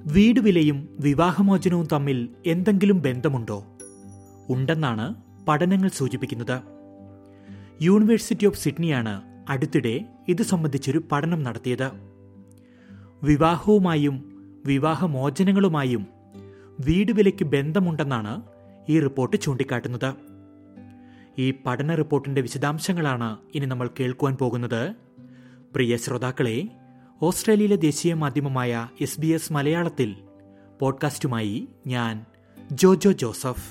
വീട് വിലയും വിവാഹമോചനവും തമ്മിൽ എന്തെങ്കിലും ബന്ധമുണ്ടോ ഉണ്ടെന്നാണ് പഠനങ്ങൾ സൂചിപ്പിക്കുന്നത് യൂണിവേഴ്സിറ്റി ഓഫ് സിഡ്നിയാണ് അടുത്തിടെ ഇത് സംബന്ധിച്ചൊരു പഠനം നടത്തിയത് വിവാഹവുമായും വിവാഹമോചനങ്ങളുമായും വീട് വിലയ്ക്ക് ബന്ധമുണ്ടെന്നാണ് ഈ റിപ്പോർട്ട് ചൂണ്ടിക്കാട്ടുന്നത് ഈ പഠന റിപ്പോർട്ടിന്റെ വിശദാംശങ്ങളാണ് ഇനി നമ്മൾ കേൾക്കുവാൻ പോകുന്നത് പ്രിയ ശ്രോതാക്കളെ ഓസ്ട്രേലിയയിലെ ദേശീയ മാധ്യമമായ എസ് ബി എസ് മലയാളത്തിൽ പോഡ്കാസ്റ്റുമായി ഞാൻ ജോജോ ജോസഫ്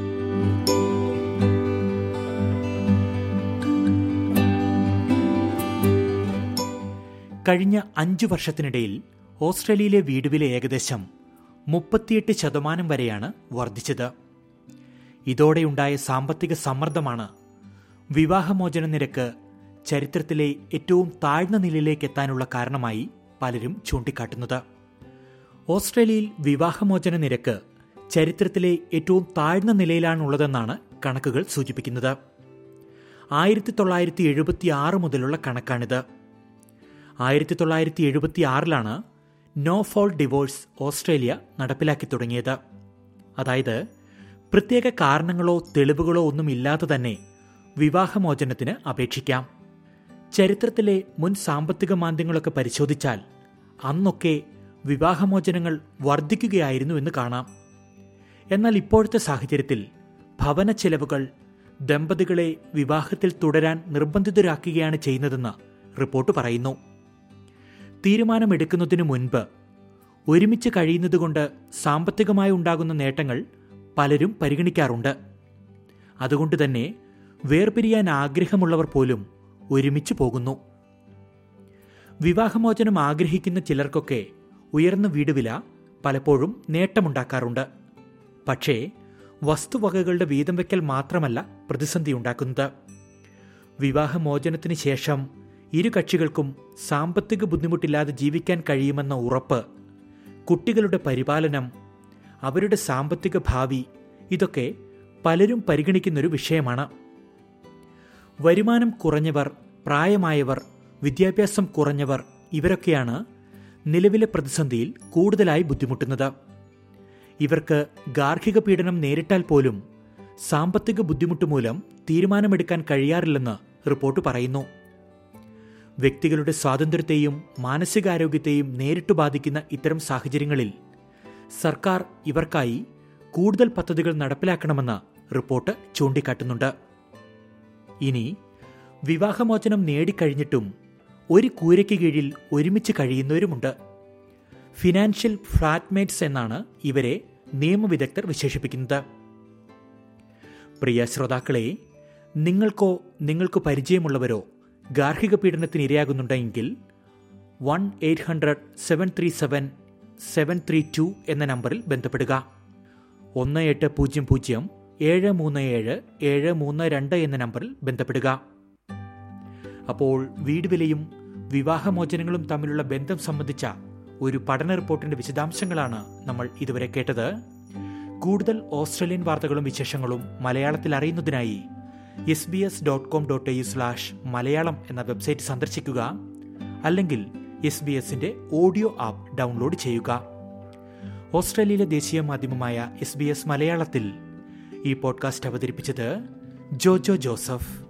കഴിഞ്ഞ അഞ്ചു വർഷത്തിനിടയിൽ ഓസ്ട്രേലിയയിലെ വീടുവില ഏകദേശം മുപ്പത്തിയെട്ട് ശതമാനം വരെയാണ് വർദ്ധിച്ചത് ഇതോടെയുണ്ടായ സാമ്പത്തിക സമ്മർദ്ദമാണ് വിവാഹമോചന നിരക്ക് ചരിത്രത്തിലെ ഏറ്റവും താഴ്ന്ന നിലയിലേക്ക് എത്താനുള്ള കാരണമായി പലരും ചൂണ്ടിക്കാട്ടുന്നത് ഓസ്ട്രേലിയയിൽ വിവാഹമോചന നിരക്ക് ചരിത്രത്തിലെ ഏറ്റവും താഴ്ന്ന നിലയിലാണുള്ളതെന്നാണ് കണക്കുകൾ സൂചിപ്പിക്കുന്നത് ആയിരത്തി തൊള്ളായിരത്തി എഴുപത്തി ആറ് മുതലുള്ള കണക്കാണിത് ആയിരത്തി തൊള്ളായിരത്തി എഴുപത്തി ആറിലാണ് നോ ഫോൾ ഡിവോഴ്സ് ഓസ്ട്രേലിയ നടപ്പിലാക്കി തുടങ്ങിയത് അതായത് പ്രത്യേക കാരണങ്ങളോ തെളിവുകളോ ഒന്നും ഇല്ലാതെ തന്നെ വിവാഹമോചനത്തിന് അപേക്ഷിക്കാം ചരിത്രത്തിലെ മുൻ സാമ്പത്തിക മാന്ദ്യങ്ങളൊക്കെ പരിശോധിച്ചാൽ അന്നൊക്കെ വിവാഹമോചനങ്ങൾ വർദ്ധിക്കുകയായിരുന്നു എന്ന് കാണാം എന്നാൽ ഇപ്പോഴത്തെ സാഹചര്യത്തിൽ ഭവന ചെലവുകൾ ദമ്പതികളെ വിവാഹത്തിൽ തുടരാൻ നിർബന്ധിതരാക്കുകയാണ് ചെയ്യുന്നതെന്ന് റിപ്പോർട്ട് പറയുന്നു തീരുമാനമെടുക്കുന്നതിനു മുൻപ് ഒരുമിച്ച് കഴിയുന്നതുകൊണ്ട് സാമ്പത്തികമായി ഉണ്ടാകുന്ന നേട്ടങ്ങൾ പലരും പരിഗണിക്കാറുണ്ട് അതുകൊണ്ട് തന്നെ വേർപിരിയാൻ ആഗ്രഹമുള്ളവർ പോലും ഒരുമിച്ച് പോകുന്നു വിവാഹമോചനം ആഗ്രഹിക്കുന്ന ചിലർക്കൊക്കെ ഉയർന്ന വീടുവില പലപ്പോഴും നേട്ടമുണ്ടാക്കാറുണ്ട് പക്ഷേ വസ്തുവകകളുടെ വീതം വയ്ക്കൽ മാത്രമല്ല പ്രതിസന്ധി ഉണ്ടാക്കുന്നത് വിവാഹമോചനത്തിന് ശേഷം ഇരു കക്ഷികൾക്കും സാമ്പത്തിക ബുദ്ധിമുട്ടില്ലാതെ ജീവിക്കാൻ കഴിയുമെന്ന ഉറപ്പ് കുട്ടികളുടെ പരിപാലനം അവരുടെ സാമ്പത്തിക ഭാവി ഇതൊക്കെ പലരും പരിഗണിക്കുന്നൊരു വിഷയമാണ് വരുമാനം കുറഞ്ഞവർ പ്രായമായവർ വിദ്യാഭ്യാസം കുറഞ്ഞവർ ഇവരൊക്കെയാണ് നിലവിലെ പ്രതിസന്ധിയിൽ കൂടുതലായി ബുദ്ധിമുട്ടുന്നത് ഇവർക്ക് ഗാർഹിക പീഡനം നേരിട്ടാൽ പോലും സാമ്പത്തിക ബുദ്ധിമുട്ട് മൂലം തീരുമാനമെടുക്കാൻ കഴിയാറില്ലെന്ന് റിപ്പോർട്ട് പറയുന്നു വ്യക്തികളുടെ സ്വാതന്ത്ര്യത്തെയും മാനസികാരോഗ്യത്തെയും നേരിട്ട് ബാധിക്കുന്ന ഇത്തരം സാഹചര്യങ്ങളിൽ സർക്കാർ ഇവർക്കായി കൂടുതൽ പദ്ധതികൾ നടപ്പിലാക്കണമെന്ന് റിപ്പോർട്ട് ചൂണ്ടിക്കാട്ടുന്നുണ്ട് ഇനി വിവാഹമോചനം നേടിക്കഴിഞ്ഞിട്ടും ഒരു കൂരയ്ക്ക് കീഴിൽ ഒരുമിച്ച് കഴിയുന്നവരുമുണ്ട് ഫിനാൻഷ്യൽ ഫ്ലാറ്റ്മേറ്റ്സ് എന്നാണ് ഇവരെ നിയമവിദഗ്ധർ വിശേഷിപ്പിക്കുന്നത് പ്രിയ ശ്രോതാക്കളെ നിങ്ങൾക്കോ നിങ്ങൾക്ക് പരിചയമുള്ളവരോ ഗാർഹിക പീഡനത്തിന് ഇരയാകുന്നുണ്ടെങ്കിൽ one eight hundred seven three seven seven three two എന്ന നമ്പറിൽ ബന്ധപ്പെടുക ഒന്ന് എട്ട് പൂജ്യം പൂജ്യം ഏഴ് മൂന്ന് ഏഴ് ഏഴ് മൂന്ന് രണ്ട് എന്ന നമ്പറിൽ ബന്ധപ്പെടുക അപ്പോൾ വീട് വിലയും വിവാഹമോചനങ്ങളും തമ്മിലുള്ള ബന്ധം സംബന്ധിച്ച ഒരു പഠന റിപ്പോർട്ടിന്റെ വിശദാംശങ്ങളാണ് നമ്മൾ ഇതുവരെ കേട്ടത് കൂടുതൽ ഓസ്ട്രേലിയൻ വാർത്തകളും വിശേഷങ്ങളും മലയാളത്തിൽ അറിയുന്നതിനായി S B S dot com dot A slash Malayalam എന്ന വെബ്സൈറ്റ് സന്ദർശിക്കുക അല്ലെങ്കിൽ എസ് ബി എസിന്റെ ഓഡിയോ ആപ്പ് ഡൗൺലോഡ് ചെയ്യുക ഓസ്ട്രേലിയയിലെ ദേശീയ മാധ്യമമായ എസ് ബി എസ് മലയാളത്തിൽ ഈ പോഡ്കാസ്റ്റ് അവതരിപ്പിച്ചത് ജോജോ ജോസഫ്